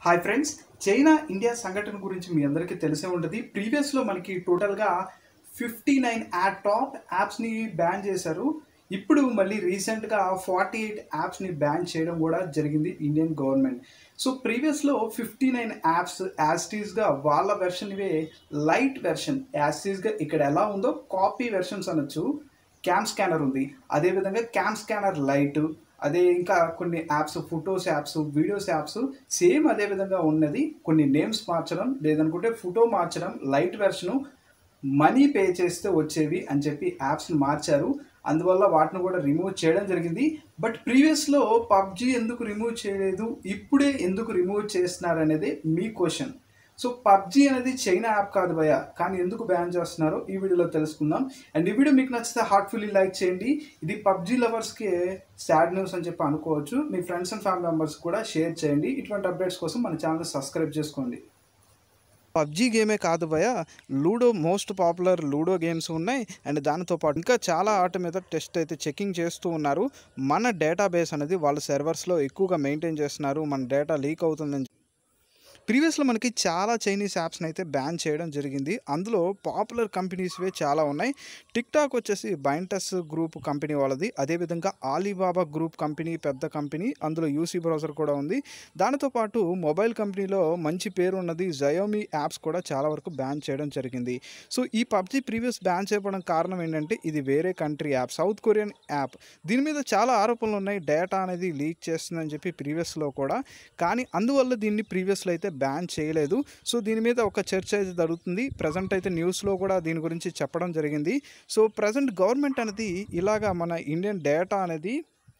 hi friends China India సంఘటన గురించి మీ అందరికీ తెలిసే ఉంటుంది ప్రీవియస్లో మనకి టోటల్గా ఫిఫ్టీ నైన్ యాడ్ టాప్ యాప్స్ని బ్యాన్ చేశారు ఇప్పుడు మళ్ళీ రీసెంట్గా ఫార్టీ ఎయిట్ యాప్స్ని బ్యాన్ చేయడం కూడా జరిగింది ఇండియన్ గవర్నమెంట్ సో ప్రీవియస్లో ఫిఫ్టీ నైన్ యాప్స్ యాస్టీస్గా వాళ్ళ వెర్షన్ ఇవే లైట్ వెర్షన్ యాస్టీస్గా ఇక్కడ ఎలా ఉందో కాపీ వెర్షన్స్ అనొచ్చు క్యామ్ స్కానర్ ఉంది అదేవిధంగా క్యామ్ స్కానర్ లైట్ అదే ఇంకా కొన్ని apps photos apps videos apps same అదే విధంగా ఉన్నది కొన్ని నేమ్స్ మార్చడం లేదనుకుంటే ఫోటో మార్చడం లైట్ వెర్షను మనీ పే చేస్తే వచ్చేవి అని చెప్పి యాప్స్ని మార్చారు అందువల్ల వాటిని కూడా రిమూవ్ చేయడం జరిగింది బట్ ప్రీవియస్లో పబ్జి ఎందుకు రిమూవ్ చేయలేదు ఇప్పుడే ఎందుకు రిమూవ్ చేస్తున్నారు అనేది మీ క్వశ్చన్ సో పబ్జి అనేది చైనా యాప్ కాదు భయ కానీ ఎందుకు బ్యాన్ చేస్తున్నారో ఈ వీడియోలో తెలుసుకుందాం అండ్ ఈ వీడియో మీకు నచ్చితే హార్ట్ఫుల్లీ లైక్ చేయండి ఇది పబ్జి లవర్స్కి సాడ్ న్యూస్ అని చెప్పి అనుకోవచ్చు మీ ఫ్రెండ్స్ అండ్ ఫ్యామిలీ మెంబర్స్ కూడా షేర్ చేయండి ఇటువంటి అప్డేట్స్ కోసం మన ఛానల్ సబ్స్క్రైబ్ చేసుకోండి పబ్జీ గేమే కాదు భయ ludo most popular ludo games ఉన్నాయి అండ్ దానితో పాటు ఇంకా చాలా ఆట మీద టెస్ట్ అయితే చెకింగ్ చేస్తూ ఉన్నారు మన డేటాబేస్ అనేది వాళ్ళ సర్వర్స్లో ఎక్కువగా మెయింటైన్ చేస్తున్నారు మన డేటా లీక్ అవుతుందని ప్రీవియస్లో మనకి చాలా చైనీస్ యాప్స్ని అయితే బ్యాన్ చేయడం జరిగింది అందులో పాపులర్ కంపెనీస్వే చాలా ఉన్నాయి టిక్ టాక్ వచ్చేసి బైంటస్ గ్రూప్ కంపెనీ వాళ్ళది అదేవిధంగా ఆలీబాబా గ్రూప్ కంపెనీ పెద్ద కంపెనీ అందులో యూసీ బ్రౌజర్ కూడా ఉంది దానితో పాటు మొబైల్ కంపెనీలో మంచి పేరు ఉన్నది జయోమీ యాప్స్ కూడా చాలా వరకు బ్యాన్ చేయడం జరిగింది సో ఈ పబ్జీ ప్రీవియస్ బ్యాన్ చేయడం కారణం ఏంటంటే ఇది వేరే country app south Korean app దీని మీద చాలా ఆరోపణలు ఉన్నాయి డేటా అనేది లీక్ చేస్తుందని చెప్పి ప్రీవియస్లో కూడా కానీ అందువల్ల దీన్ని ప్రీవియస్లో అయితే బ్యాన్ చేయలేదు సో దీని మీద ఒక చర్చ అయితే జరుగుతుంది ప్రజెంట్ అయితే న్యూస్లో కూడా దీని గురించి చెప్పడం జరిగింది సో ప్రజెంట్ గవర్నమెంట్ అనేది ఇలాగా మన ఇండియన్ డేటా అనేది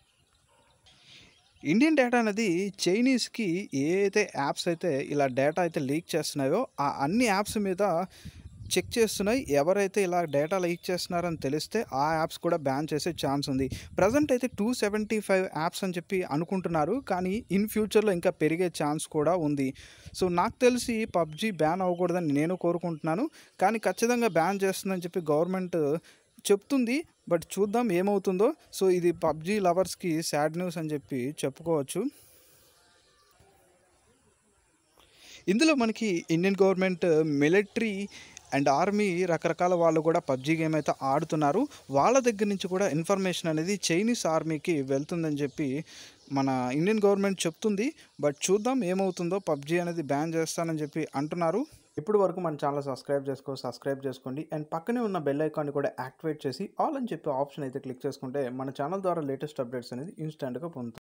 ఇండియన్ డేటా అనేది చైనీస్కి ఏ అయితే యాప్స్ అయితే ఇలా డేటా అయితే లీక్ చేస్తున్నాయో ఆ అన్ని యాప్స్ మీద చెక్ చేస్తున్నాయి ఎవరైతే ఇలా డేటా లీక్ చేస్తున్నారని తెలిస్తే ఆ యాప్స్ కూడా బ్యాన్ చేసే ఛాన్స్ ఉంది ప్రజెంట్ అయితే టూ సెవెంటీ ఫైవ్ యాప్స్ అని చెప్పి అనుకుంటున్నారు కానీ ఇన్ ఫ్యూచర్లో ఇంకా పెరిగే ఛాన్స్ కూడా ఉంది సో నాకు తెలిసి పబ్జీ బ్యాన్ అవ్వకూడదని నేను కోరుకుంటున్నాను కానీ ఖచ్చితంగా బ్యాన్ చేస్తుందని చెప్పి గవర్నమెంట్ చెప్తుంది బట్ చూద్దాం ఏమవుతుందో సో ఇది పబ్జీ లవర్స్కి సాడ్ న్యూస్ అని చెప్పి చెప్పుకోవచ్చు ఇందులో మనకి Indian government military and army రకరకాల వాళ్ళు కూడా పబ్జీ గేమ్ అయితే ఆడుతున్నారు వాళ్ళ దగ్గర నుంచి కూడా ఇన్ఫర్మేషన్ అనేది చైనీస్ ఆర్మీకి వెళ్తుందని చెప్పి మన ఇండియన్ గవర్నమెంట్ చెప్తుంది బట్ చూద్దాం ఏమవుతుందో పబ్జీ అనేది బ్యాన్ చేస్తానని చెప్పి అంటున్నారు ఇప్పుడు వరకు మన ఛానల్ సబ్స్క్రైబ్ చేసుకో సబ్స్క్రైబ్ చేసుకోండి అండ్ పక్కనే ఉన్న బెల్ ఐకాన్ని కూడా యాక్టివేట్ చేసి ఆల్ అని చెప్పి ఆప్షన్ అయితే క్లిక్ చేసుకుంటే మన ఛానల్ ద్వారా లేటెస్ట్ అప్డేట్స్ అనేది ఇన్స్టెంట్గా పొందుతాం